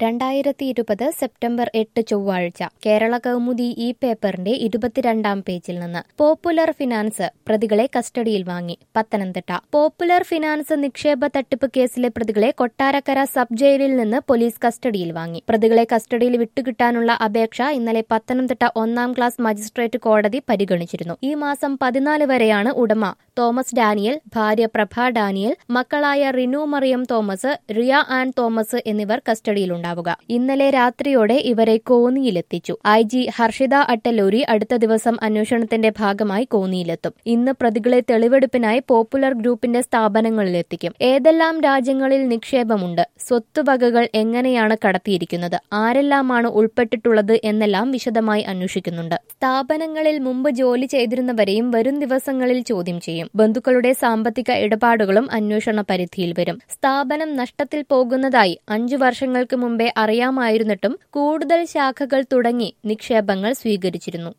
രണ്ടായിരത്തി ഇരുപത് സെപ്റ്റംബർ എട്ട് ചൊവ്വാഴ്ച കേരള കൗമുദി ഈ പേപ്പറിന്റെ ഇരുപത്തിരണ്ടാം പേജിൽ നിന്ന് പോപ്പുലർ ഫിനാൻസ് പ്രതികളെ കസ്റ്റഡിയിൽ വാങ്ങി പത്തനംതിട്ട പോപ്പുലർ ഫിനാൻസ് നിക്ഷേപ തട്ടിപ്പ് കേസിലെ പ്രതികളെ കൊട്ടാരക്കര സബ് ജയിലിൽ നിന്ന് പോലീസ് കസ്റ്റഡിയിൽ വാങ്ങി പ്രതികളെ കസ്റ്റഡിയിൽ വിട്ടുകിട്ടാനുള്ള അപേക്ഷ ഇന്നലെ പത്തനംതിട്ട ഒന്നാം ക്ലാസ് മജിസ്ട്രേറ്റ് കോടതി പരിഗണിച്ചിരുന്നു ഈ മാസം പതിനാല് വരെയാണ് ഉടമ തോമസ് ഡാനിയൽ ഭാര്യ പ്രഭ ഡാനിയൽ മക്കളായ Rinu Mariam Thomas Riya Ann Thomas എന്നിവർ കസ്റ്റഡിയിലുണ്ടാവുക ഇന്നലെ രാത്രിയോടെ ഇവരെ കോന്നിയിലെത്തിച്ചു ഐ ജി ഹർഷിത അട്ടലൂരി അടുത്ത ദിവസം അന്വേഷണത്തിന്റെ ഭാഗമായി കോന്നിയിലെത്തും ഇന്ന് പ്രതികളെ തെളിവെടുപ്പിനായി പോപ്പുലർ ഗ്രൂപ്പിന്റെ സ്ഥാപനങ്ങളിലെത്തിക്കും ഏതെല്ലാം രാജ്യങ്ങളിൽ നിക്ഷേപമുണ്ട് സ്വത്തുവകകൾ എങ്ങനെയാണ് കടത്തിയിരിക്കുന്നത് ആരെല്ലാമാണ് ഉൾപ്പെട്ടിട്ടുള്ളത് എന്നെല്ലാം വിശദമായി അന്വേഷിക്കുന്നുണ്ട് സ്ഥാപനങ്ങളിൽ മുമ്പ് ജോലി ചെയ്തിരുന്നവരെയും വരും ദിവസങ്ങളിൽ ചോദ്യം ചെയ്യും ബന്ധുക്കളുടെ സാമ്പത്തിക ഇടപാടുകളും അന്വേഷണ പരിധിയിൽ വരും സ്ഥാപനം നഷ്ടത്തിൽ പോകുന്നതായി അഞ്ചു വർഷങ്ങൾക്ക് മുമ്പേ അറിയാമായിരുന്നിട്ടും കൂടുതൽ ശാഖകൾ തുടങ്ങി നിക്ഷേപങ്ങൾ സ്വീകരിച്ചിരുന്നു